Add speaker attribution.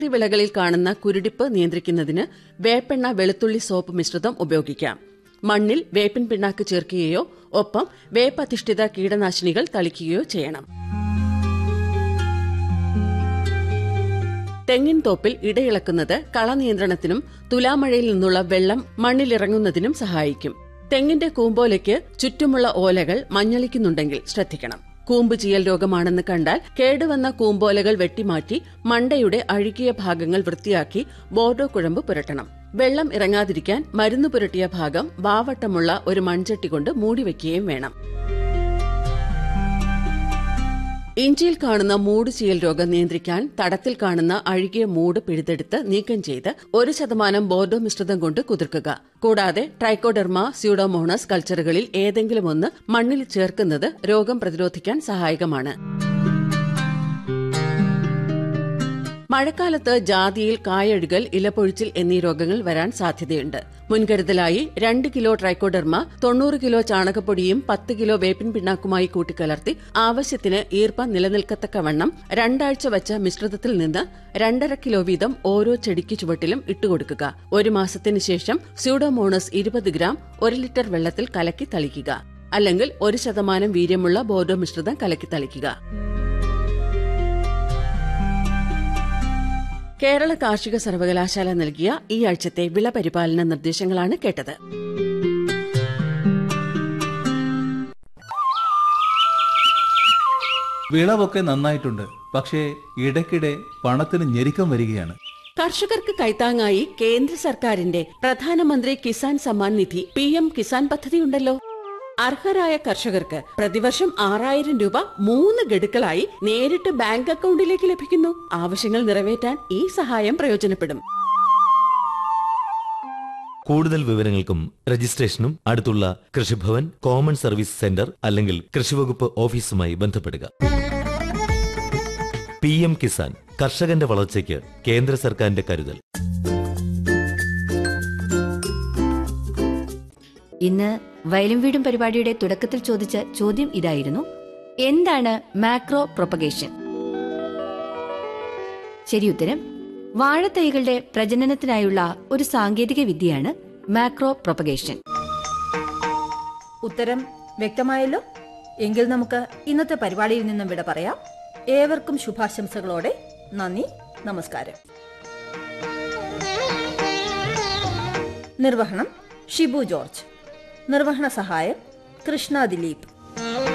Speaker 1: വിളകളിൽ കാണുന്ന കുരുടിപ്പ് നിയന്ത്രിക്കുന്നതിന് വേപ്പെണ്ണ വെളുത്തുള്ളി സോപ്പ് മിശ്രിതം ഉപയോഗിക്കാം മണ്ണിൽ വേപ്പിൻ പിണ്ണാക്ക് ചേർക്കുകയോ ഒപ്പം വേപ്പധിഷ്ഠിത കീടനാശിനികൾ തളിക്കുകയോ ചെയ്യണം തെങ്ങിൻ തോപ്പിൽ ഇടയിളക്കുന്നത് കളനിയന്ത്രണത്തിനും തുലാമഴയിൽ നിന്നുള്ള വെള്ളം മണ്ണിലിറങ്ങുന്നതിനും സഹായിക്കും തെങ്ങിന്റെ കൂമ്പോലയ്ക്ക് ചുറ്റുമുള്ള ഓലകൾ മഞ്ഞളിക്കുന്നുണ്ടെങ്കിൽ ശ്രദ്ധിക്കണം കൂമ്പ് ചീയൽ രോഗമാണെന്ന് കണ്ടാൽ കേടുവന്ന കൂമ്പോലകൾ വെട്ടിമാറ്റി മണ്ടയുടെ അഴുകിയ ഭാഗങ്ങൾ വൃത്തിയാക്കി ബോർഡോ കുഴമ്പ് പുരട്ടണം വെള്ളം ഇറങ്ങാതിരിക്കാൻ മരുന്ന് പുരട്ടിയ ഭാഗം വാവട്ടമുള്ള ഒരു മൺചട്ടി കൊണ്ട് മൂടിവെക്കുകയും വേണം ഇഞ്ചിയിൽ കാണുന്ന മൂട് ചീയൽ രോഗം നിയന്ത്രിക്കാൻ തടത്തിൽ കാണുന്ന അഴുകിയ മൂട് പിഴുതെടുത്ത് നീക്കം ചെയ്ത് ഒരു ശതമാനം ബോർഡോ മിശ്രിതം കൊണ്ട് കുതിർക്കുക കൂടാതെ ട്രൈക്കോഡെർമ സ്യൂഡോമോണസ് കൾച്ചറുകളിൽ ഏതെങ്കിലും ഒന്ന് മണ്ണിൽ ചേർക്കുന്നത് രോഗം പ്രതിരോധിക്കാൻ സഹായകമാണ് മഴക്കാലത്ത് ജാതിയിൽ കായഴുകൽ ഇലപ്പൊഴിച്ചിൽ എന്നീ രോഗങ്ങൾ വരാൻ സാധ്യതയുണ്ട് മുൻകരുതലായി രണ്ട് കിലോ ട്രൈക്കോഡെർമ തൊണ്ണൂറ് കിലോ ചാണകപ്പൊടിയും പത്ത് കിലോ വേപ്പിൻ പിണ്ണാക്കുമായി കൂട്ടിക്കലർത്തി ആവശ്യത്തിന് ഈർപ്പം നിലനിൽക്കത്തക്കവണ്ണം രണ്ടാഴ്ച വച്ച മിശ്രിതത്തിൽ നിന്ന് രണ്ടര കിലോ വീതം ഓരോ ചെടിക്ക് ചുവട്ടിലും ഇട്ടുകൊടുക്കുക ഒരു മാസത്തിന് ശേഷം സ്യൂഡോമോണസ് ഇരുപത് ഗ്രാം ഒരു ലിറ്റർ വെള്ളത്തിൽ കലക്കി തളിക്കുക അല്ലെങ്കിൽ ഒരു ശതമാനം വീര്യമുള്ള ബോർഡോ മിശ്രിതം കലക്കി തളിക്കുക കേരള കാർഷിക സർവകലാശാല നൽകിയ ഈ ആഴ്ചത്തെ വിള പരിപാലന നിർദ്ദേശങ്ങളാണ് കേട്ടത്
Speaker 2: വിളവൊക്കെ നന്നായിട്ടുണ്ട് പക്ഷേ ഇടയ്ക്കിടെ പണത്തിന് ഞെരുക്കം വരികയാണ്
Speaker 1: കർഷകർക്ക് കൈത്താങ്ങായി കേന്ദ്ര സർക്കാരിന്റെ പ്രധാനമന്ത്രി കിസാൻ സമ്മാൻ നിധി പി എം കിസാൻ പദ്ധതിയുണ്ടല്ലോ അർഹരായ കർഷകർക്ക് പ്രതിവർഷം ആറായിരം രൂപ മൂന്ന് ഗഡുക്കളായി നേരിട്ട് ബാങ്ക് അക്കൗണ്ടിലേക്ക് ലഭിക്കുന്നു ആവശ്യങ്ങൾ നിറവേറ്റാൻ ഈ സഹായം പ്രയോജനപ്പെടും
Speaker 3: കൂടുതൽ വിവരങ്ങൾക്കും രജിസ്ട്രേഷനും അടുത്തുള്ള കൃഷിഭവൻ കോമൺ സർവീസ് സെന്റർ അല്ലെങ്കിൽ കൃഷിവകുപ്പ് ഓഫീസുമായി ബന്ധപ്പെടുക പി എം കിസാൻ കർഷകന്റെ വളർച്ചയ്ക്ക് കേന്ദ്ര സർക്കാരിന്റെ കരുതൽ
Speaker 4: ഇന്ന് വയലും വീടും പരിപാടിയുടെ തുടക്കത്തിൽ ചോദിച്ച ചോദ്യം ഇതായിരുന്നു എന്താണ് മാക്രോ പ്രൊപ്പഗേഷൻ ശരിയുത്തരം വാഴത്തൈകളുടെ പ്രജനനത്തിനായുള്ള ഒരു സാങ്കേതിക വിദ്യയാണ് മാക്രോ പ്രൊപ്പഗേഷൻ
Speaker 5: ഉത്തരം വ്യക്തമായല്ലോ എങ്കിൽ നമുക്ക് ഇന്നത്തെ പരിപാടിയിൽ നിന്നും വിട പറയാം ഏവർക്കും ശുഭാശംസകളോടെ നന്ദി നമസ്കാരം നിർവഹണം ഷിബു ജോർജ് നിർവഹണ സഹായം കൃഷ്ണ ദിലീപ്